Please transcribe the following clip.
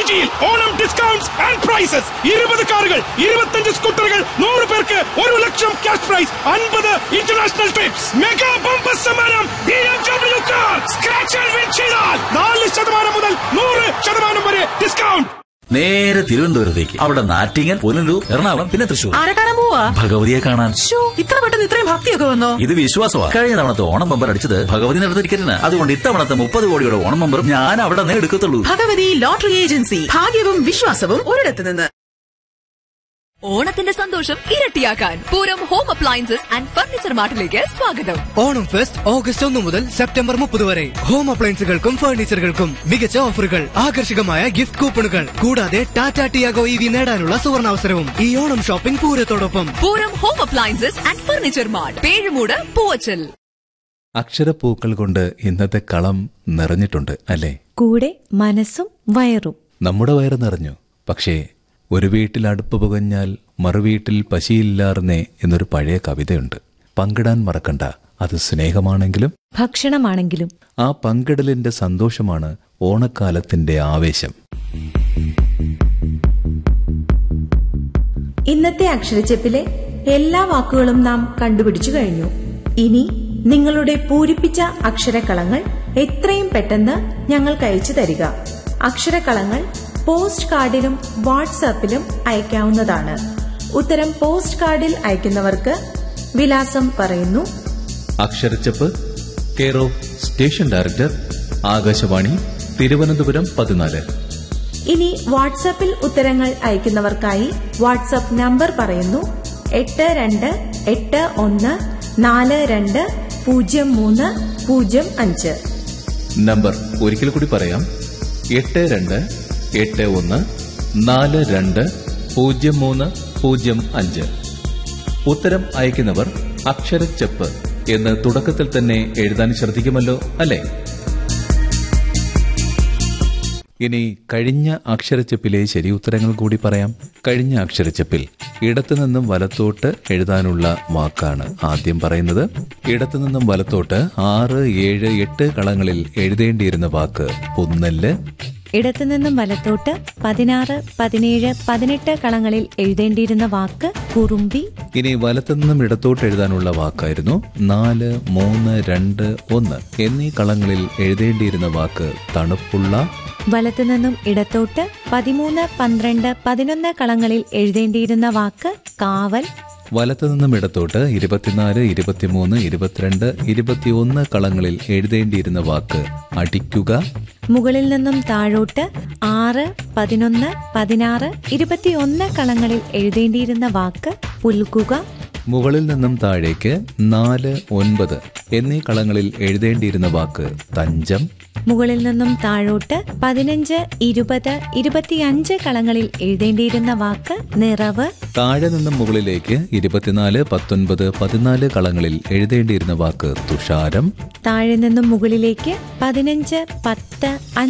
രുചിയിൽ Onam discounts and prizes ഇരുപത് കാറുകൾ ഇരുപത്തഞ്ച് സ്കൂട്ടറുകൾ നൂറ് പേർക്ക് ഒരു ലക്ഷം ക്യാഷ് പ്രൈസ് അൻപത് ഇന്റർനാഷണൽ ട്രിപ്സ് മെഗാ ബമ്പർ സമ്മാനം B M W car scratch and win ചെയ്താൽ നാല് ശതമാനം മുതൽ നൂറ് ശതമാനം വരെ ഡിസ്കൗണ്ട് നേരെ തിരുവനന്തപുരത്തേക്ക് അവിടെ നാറ്റിങ്ങൻ പുനലൂർ എറണാകുളം പിന്നെ തൃശൂർ ആരെ കാണാൻ പോവാ ഭഗവതിയെ കാണാൻ ശ്ശോ, ഇത്ര പെട്ടെന്ന് ഇത്രയും ഭക്തിയൊക്കെ വന്നോ ഇത് വിശ്വാസമാണ് കഴിഞ്ഞ തവണത്തെ ഓണം ബമ്പർ അടിച്ചത് ഭഗവതി നടത്ത ടിക്കറ്റിന് അതുകൊണ്ട് ഇത്തവണത്തെ മുപ്പത് കോടിയുടെ ഓണം ബമ്പർ ഞാൻ അവിടെ നിന്ന് എടുക്കത്തുള്ളൂ ഭഗവതി ലോട്ടറി ഏജൻസി ഭാഗ്യവും വിശ്വാസവും ഒരിടത്ത് നിന്ന് ഓണത്തിന്റെ സന്തോഷം ഇരട്ടിയാക്കാൻ Pooram home appliances and furniture മാർട്ടിലേക്ക് സ്വാഗതം ഓണം ഫെസ്റ്റ് ഓഗസ്റ്റ് ഒന്ന് മുതൽ സെപ്റ്റംബർ മുപ്പത് വരെ ഹോം അപ്ലയൻസുകൾക്കും ഫർണിച്ചറുകൾക്കും മികച്ച ഓഫറുകൾ ആകർഷകമായ ഗിഫ്റ്റ് കൂപ്പണുകൾ കൂടാതെ ടാറ്റ ടിയാഗോ ഇ വി നേടാനുള്ള സുവർണാവസരവും ഈ ഓണം ഷോപ്പിംഗ് പൂരത്തോടൊപ്പം Pooram home appliances and furniture mart Pezhumoodu Poovachal അക്ഷരപ്പൂക്കൾ കൊണ്ട് ഇന്നത്തെ കളം നിറഞ്ഞിട്ടുണ്ട് അല്ലേ കൂടെ മനസ്സും വയറും നമ്മുടെ വയറ് നിറഞ്ഞു പക്ഷേ ഒരു വീട്ടിൽ അടുപ്പ് പുകഞ്ഞാൽ മറുവീട്ടിൽ പശിയില്ലാർന്നേ എന്നൊരു പഴയ കവിതയുണ്ട് പങ്കിടാൻ മറക്കണ്ട അത് സ്നേഹമാണെങ്കിലും ഭക്ഷണമാണെങ്കിലും ആ പങ്കിടലിന്റെ സന്തോഷമാണ് ഓണക്കാലത്തിന്റെ ആവേശം ഇന്നത്തെ അക്ഷരച്ചെപ്പിലെ എല്ലാ വാക്കുകളും നാം കണ്ടുപിടിച്ചു കഴിഞ്ഞു ഇനി നിങ്ങളുടെ പൂരിപ്പിച്ച അക്ഷരക്കളങ്ങൾ എത്രയും പെട്ടെന്ന് ഞങ്ങൾക്ക് അയച്ചു തരിക അക്ഷരക്കളങ്ങൾ പോസ്റ്റ് കാർഡിലും വാട്സാപ്പിലും അയക്കാവുന്നതാണ് ഉത്തരം പോസ്റ്റ് കാർഡിൽ അയക്കുന്നവർക്ക് വിലാസം പറയുന്നു അക്ഷരച്ചപ്പ് care of station director Akashvani Thiruvananthapuram പതിനാല് ഇനി വാട്സാപ്പിൽ ഉത്തരങ്ങൾ അയക്കുന്നവർക്കായി വാട്സാപ്പ് നമ്പർ പറയുന്നു എട്ട് രണ്ട് എട്ട് ഒന്ന് നാല് രണ്ട് പൂജ്യം മൂന്ന് പൂജ്യം അഞ്ച് നമ്പർ ഒരിക്കൽ കൂടി പറയാം എട്ട് രണ്ട് എട്ട് ഒന്ന് നാല് രണ്ട് പൂജ്യം മൂന്ന് പൂജ്യം അഞ്ച് ഉത്തരം അയക്കുന്നവർ അക്ഷരച്ചപ്പ് എന്ന് തുടക്കത്തിൽ തന്നെ എഴുതാൻ ശ്രദ്ധിക്കുമല്ലോ അല്ലേ ഇനി കഴിഞ്ഞ അക്ഷരച്ചപ്പിലെ ശരി ഉത്തരങ്ങൾ കൂടി പറയാം കഴിഞ്ഞ അക്ഷരച്ചപ്പിൽ ഇടത്തുനിന്നും വലത്തോട്ട് എഴുതാനുള്ള വാക്കാണ് ആദ്യം പറയുന്നത് ഇടത്തുനിന്നും വലത്തോട്ട് ആറ് ഏഴ് എട്ട് കളങ്ങളിൽ എഴുതേണ്ടിയിരുന്ന വാക്ക് പുന്നല്ല് ഇടത്തുനിന്നും വലത്തോട്ട് പതിനാറ് പതിനേഴ് പതിനെട്ട് കളങ്ങളിൽ എഴുതേണ്ടിയിരുന്ന വാക്ക് കുറുമ്പി ഇനി വലത്തുനിന്നും ഇടത്തോട്ട് എഴുതാനുള്ള വാക്കായിരുന്നു നാല് മൂന്ന് രണ്ട് ഒന്ന് എന്നീ കളങ്ങളിൽ എഴുതേണ്ടിയിരുന്ന വാക്ക് തണുപ്പുള്ള വലത്തുനിന്നും ഇടത്തോട്ട് പതിമൂന്ന് പന്ത്രണ്ട് പതിനൊന്ന് കളങ്ങളിൽ എഴുതേണ്ടിയിരുന്ന വാക്ക് കാവൽ വലത്തുനിന്നും ഇടത്തോട്ട് ഇരുപത്തിനാല് ഇരുപത്തിമൂന്ന് ഇരുപത്തിരണ്ട് ഇരുപത്തിയൊന്ന് കളങ്ങളിൽ എഴുതേണ്ടിയിരുന്ന വാക്ക് അടിക്കുക മുകളിൽ നിന്നും താഴോട്ട് ആറ് പതിനൊന്ന് പതിനാറ് ഇരുപത്തിയൊന്ന് കളങ്ങളിൽ എഴുതേണ്ടിയിരുന്ന വാക്ക് പുൽകുക മുകളിൽ നിന്നും താഴേക്ക് നാല് ഒൻപത് എന്നീ കളങ്ങളിൽ എഴുതേണ്ടിയിരുന്ന വാക്ക് തഞ്ചം മുകളിൽ നിന്നും താഴോട്ട് പതിനഞ്ച് ഇരുപത് ഇരുപത്തിയഞ്ച് കളങ്ങളിൽ എഴുതേണ്ടിയിരുന്ന വാക്ക് നിറവ് താഴെ നിന്നും മുകളിലേക്ക് ഇരുപത്തിനാല് പത്തൊൻപത് പതിനാല് കളങ്ങളിൽ എഴുതേണ്ടിയിരുന്ന വാക്ക് തുഷാരം താഴെ നിന്നും മുകളിലേക്ക് പതിനഞ്ച് പത്ത്